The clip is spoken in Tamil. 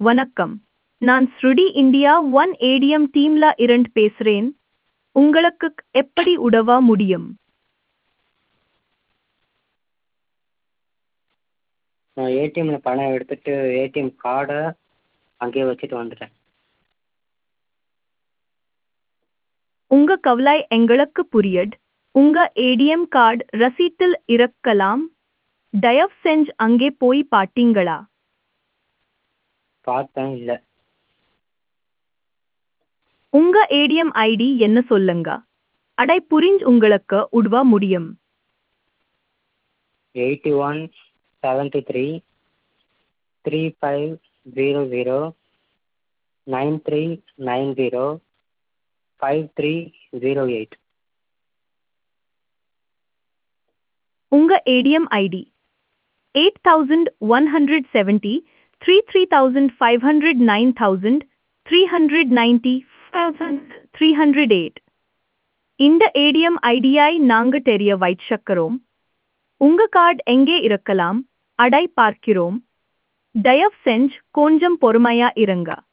வணக்கம் நான் ஸ்ருடி இந்தியா ஒன் ஏடிஎம் டீம்ல இருந்து பேசுறேன் உங்களுக்கு எப்படி உதவ முடியும் நான் ஏடிஎம்மில் பணம் எடுத்துட்டு ஏடிஎம் கார்டை அங்கேயே வச்சுட்டு வந்துட்டேன் உங்க கவலை எங்களுக்கு புரியுது உங்க ஏடிஎம் கார்டு ரசீட்டில் இருக்கலாம் தயவு செஞ்சு அங்கே போய் பாத்தீங்களா பார்த்தேன் இல்லை உங்க ஏடிஎம் ஐடி என்ன சொல்லுங்க அடை புரிஞ்சு உங்களுக்கு உதவ முடியும் eighty one seventy three three five zero zero nine three nine zero five three zero eight உங்க ATM ID eight thousand one hundred seventy three three thousand five hundred nine thousand three hundred ninety three hundred eight இந்த ஏடிஎம் ஐடியை நாங்க தெரிய வைச்சிருக்கிறோம் உங்க கார்டு எங்கே இருக்கலாம் அடை பார்க்கிறோம் தயவு செஞ்சு கொஞ்சம் பொறுமையா இருங்க